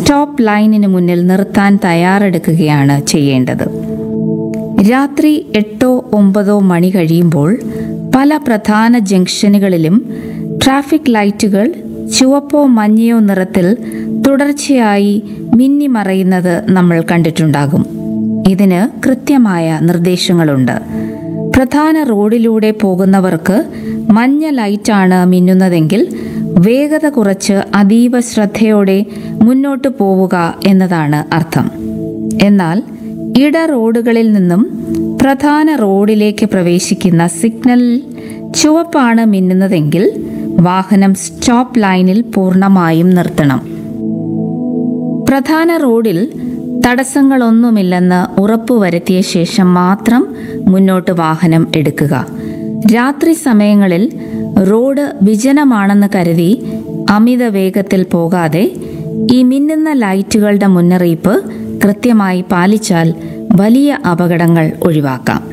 stop ലൈനിന് മുന്നിൽ നിർത്താൻ തയ്യാറെടുക്കുകയാണ് ചെയ്യേണ്ടത് രാത്രി എട്ടോ ഒമ്പതോ മണി കഴിയുമ്പോൾ പല പ്രധാന ജംഗ്ഷനുകളിലും ട്രാഫിക് ലൈറ്റുകൾ ചുവപ്പോ മഞ്ഞയോ നിറത്തിൽ തുടർച്ചയായി മിന്നിമറയുന്നത് നമ്മൾ കണ്ടിട്ടുണ്ടാകും ഇതിന് കൃത്യമായ നിർദ്ദേശങ്ങളുണ്ട് പ്രധാന റോഡിലൂടെ പോകുന്നവർക്ക് മഞ്ഞ ലൈറ്റാണ് മിന്നുന്നതെങ്കിൽ വേഗത കുറച്ച് അതീവ ശ്രദ്ധയോടെ മുന്നോട്ട് പോവുക എന്നതാണ് അർത്ഥം എന്നാൽ ഇട റോഡുകളിൽ നിന്നും പ്രധാന റോഡിലേക്ക് പ്രവേശിക്കുന്ന സിഗ്നലിൽ ചുവപ്പാണ് മിന്നുന്നതെങ്കിൽ വാഹനം സ്റ്റോപ്പ് ലൈനിൽ പൂർണ്ണമായും നിർത്തണം പ്രധാന റോഡിൽ തടസ്സങ്ങളൊന്നുമില്ലെന്ന് ഉറപ്പുവരുത്തിയ ശേഷം മാത്രം മുന്നോട്ട് വാഹനം എടുക്കുക രാത്രി സമയങ്ങളിൽ റോഡ് വിജനമാണെന്ന് കരുതി അമിത വേഗത്തിൽ പോകാതെ ഈ മിന്നുന്ന ലൈറ്റുകളുടെ മുന്നറിയിപ്പ് കൃത്യമായി പാലിച്ചാൽ വലിയ അപകടങ്ങൾ ഒഴിവാക്കാം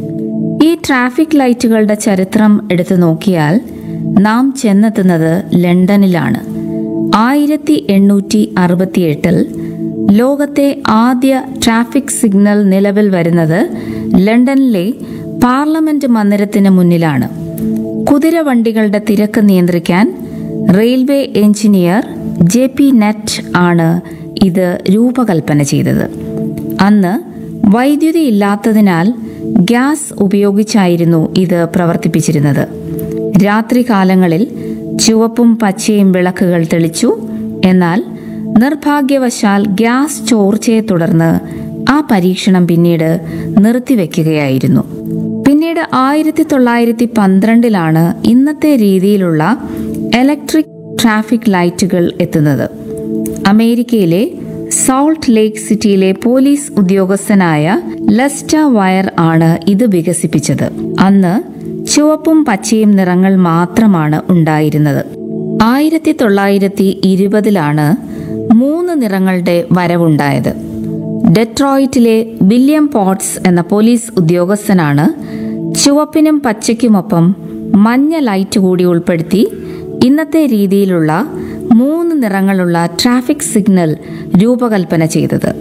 ഈ ട്രാഫിക് ലൈറ്റുകളുടെ ചരിത്രം എടുത്തു നോക്കിയാൽ നാം ചെന്നെത്തുന്നത് ലണ്ടനിലാണ് ആയിരത്തി എണ്ണൂറ്റി അറുപത്തിയെട്ടിൽ ലോകത്തെ ആദ്യ ട്രാഫിക് സിഗ്നൽ നിലവിൽ വരുന്നത് ലണ്ടനിലെ പാർലമെന്റ് മന്ദിരത്തിന് മുന്നിലാണ് കുതിരവണ്ടികളുടെ തിരക്ക് നിയന്ത്രിക്കാൻ railway engineer J P Knight ആണ് ഇത് രൂപകൽപ്പന ചെയ്തത് അന്ന് വൈദ്യുതി ഇല്ലാത്തതിനാൽ ഗ്യാസ് ഉപയോഗിച്ചായിരുന്നു ഇത് പ്രവർത്തിപ്പിച്ചിരുന്നത് രാത്രികാലങ്ങളിൽ ചുവപ്പും പച്ചയും വിളക്കുകൾ തെളിച്ചു എന്നാൽ നിർഭാഗ്യവശാൽ ഗ്യാസ് ചോർച്ചയെ തുടർന്ന് ആ പരീക്ഷണം പിന്നീട് നിർത്തിവെക്കുകയായിരുന്നു പിന്നീട് ആയിരത്തി തൊള്ളായിരത്തി പന്ത്രണ്ടിലാണ് ഇന്നത്തെ രീതിയിലുള്ള ഇലക്ട്രിക് ട്രാഫിക് ലൈറ്റുകൾ എത്തുന്നത് അമേരിക്കയിലെ സോൾട്ട് ലേക്ക് സിറ്റിയിലെ പോലീസ് ഉദ്യോഗസ്ഥനായ ലെസ്റ്റ വയർ ആണ് ഇത് വികസിപ്പിച്ചത് അന്ന് ചുവപ്പും പച്ചയും നിറങ്ങൾ മാത്രമാണ് ഉണ്ടായിരുന്നത് ആയിരത്തി തൊള്ളായിരത്തി ഇരുപതിലാണ് മൂന്ന് നിറങ്ങളുടെ വരവുണ്ടായത് ഡെട്രോയിറ്റിലെ വില്യം പോട്ട്സ് എന്ന പോലീസ് ഉദ്യോഗസ്ഥനാണ് ചുവപ്പിനും പച്ചയ്ക്കുമൊപ്പം മഞ്ഞ ലൈറ്റ് കൂടി ഉൾപ്പെടുത്തി ഇന്നത്തെ രീതിയിലുള്ള മൂന്ന് നിറങ്ങളുള്ള ട്രാഫിക് സിഗ്നൽ രൂപകൽപ്പന ചെയ്തത്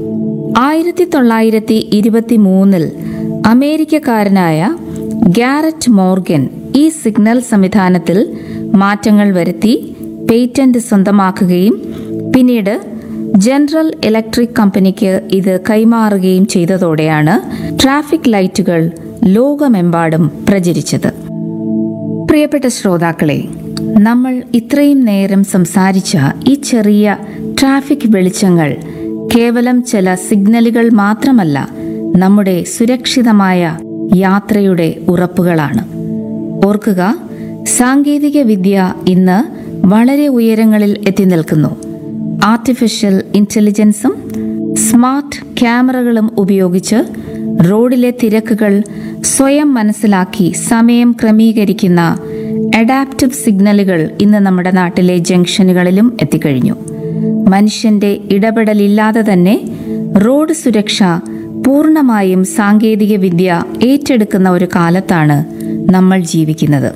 ആയിരത്തി തൊള്ളായിരത്തി ഇരുപത്തി മൂന്നിൽ അമേരിക്കക്കാരനായ ഗാരറ്റ് മോർഗൻ ഈ സിഗ്നൽ സംവിധാനത്തിൽ മാറ്റങ്ങൾ വരുത്തി പേറ്റന്റ് സ്വന്തമാക്കുകയും പിന്നീട് ജനറൽ ഇലക്ട്രിക് കമ്പനിക്ക് ഇത് കൈമാറുകയും ചെയ്തതോടെയാണ് ട്രാഫിക് ലൈറ്റുകൾ ലോകമെമ്പാടും പ്രചരിച്ചത് പ്രിയപ്പെട്ട ശ്രോതാക്കളെ നമ്മൾ ഇത്രയും നേരം സംസാരിച്ച ഈ ചെറിയ ട്രാഫിക് വെളിച്ചങ്ങൾ കേവലം ചില സിഗ്നലുകൾ മാത്രമല്ല നമ്മുടെ സുരക്ഷിതമായ യാത്രയുടെ ഉറപ്പുകളാണ് ഓർക്കുക സാങ്കേതിക വിദ്യ ഇന്ന് വളരെ ഉയരങ്ങളിൽ എത്തി നിൽക്കുന്നു ആർട്ടിഫിഷ്യൽ ഇന്റലിജൻസും സ്മാർട്ട് ക്യാമറകളും ഉപയോഗിച്ച് റോഡിലെ തിരക്കുകൾ സ്വയം മനസ്സിലാക്കി സമയം ക്രമീകരിക്കുന്ന അഡാപ്റ്റീവ് സിഗ്നലുകൾ ഇന്ന് നമ്മുടെ നാട്ടിലെ ജംഗ്ഷനുകളിലും എത്തിക്കഴിഞ്ഞു മനുഷ്യന്റെ ഇടപെടലില്ലാതെ തന്നെ റോഡ് സുരക്ഷ പൂർണ്ണമായും സാങ്കേതിക വിദ്യ ഏറ്റെടുക്കുന്ന ഒരു കാലത്താണ് നമ്മൾ ജീവിക്കുന്നത്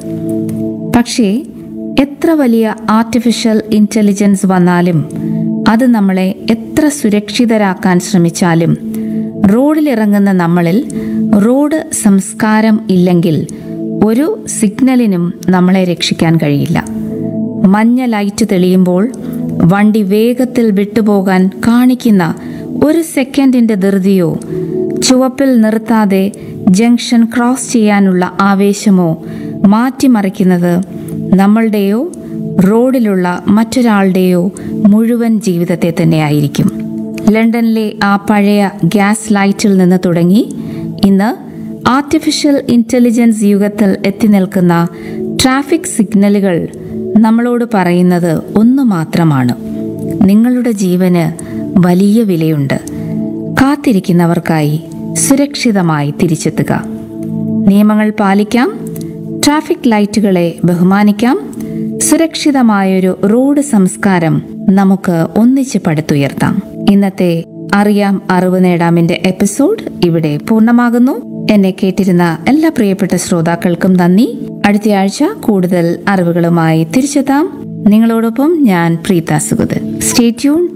പക്ഷേ എത്ര വലിയ ആർട്ടിഫിഷ്യൽ ഇന്റലിജൻസ് വന്നാലും അത് നമ്മളെ എത്ര സുരക്ഷിതരാക്കാൻ ശ്രമിച്ചാലും റോഡിലിറങ്ങുന്ന നമ്മളിൽ റോഡ് സംസ്കാരം ഇല്ലെങ്കിൽ ഒരു സിഗ്നലിനും നമ്മളെ രക്ഷിക്കാൻ കഴിയില്ല മഞ്ഞ ലൈറ്റ് തെളിയുമ്പോൾ വണ്ടി വേഗത്തിൽ വിട്ടുപോകാൻ കാണിക്കുന്ന ഒരു സെക്കൻഡിന്റെ ധൃതിയോ ചുവപ്പിൽ നിർത്താതെ ജംഗ്ഷൻ ക്രോസ് ചെയ്യാനുള്ള ആവേശമോ മാറ്റിമറിക്കുന്നത് നമ്മളുടെയോ റോഡിലുള്ള മറ്റൊരാളുടെയോ മുഴുവൻ ജീവിതത്തെ തന്നെയായിരിക്കും ലണ്ടനിലെ ആ പഴയ ഗ്യാസ് ലൈറ്റിൽ നിന്ന് തുടങ്ങി ഇന്ന് ആർട്ടിഫിഷ്യൽ ഇന്റലിജൻസ് യുഗത്തിൽ എത്തി നിൽക്കുന്ന ട്രാഫിക് സിഗ്നലുകൾ നമ്മളോട് പറയുന്നത് ഒന്നു മാത്രമാണ് നിങ്ങളുടെ ജീവന് വലിയ വിലയുണ്ട് കാത്തിരിക്കുന്നവർക്കായി സുരക്ഷിതമായി തിരിച്ചെത്തുക നിയമങ്ങൾ പാലിക്കാം ട്രാഫിക് ലൈറ്റുകളെ ബഹുമാനിക്കാം സുരക്ഷിതമായൊരു റോഡ് സംസ്കാരം നമുക്ക് ഒന്നിച്ച് പടുത്തുയർത്താം ഇന്നത്തെ അറിയാം അറിവ് നേടാമിന്റെ എപ്പിസോഡ് ഇവിടെ പൂർണ്ണമാകുന്നു എന്നെ കേട്ടിരുന്ന എല്ലാ പ്രിയപ്പെട്ട ശ്രോതാക്കൾക്കും നന്ദി അടുത്തയാഴ്ച കൂടുതൽ അറിവുകളുമായി തിരിച്ചെത്താം നിങ്ങളോടൊപ്പം ഞാൻ പ്രീത സുഗത് സ്റ്റേ ട്യൂൺ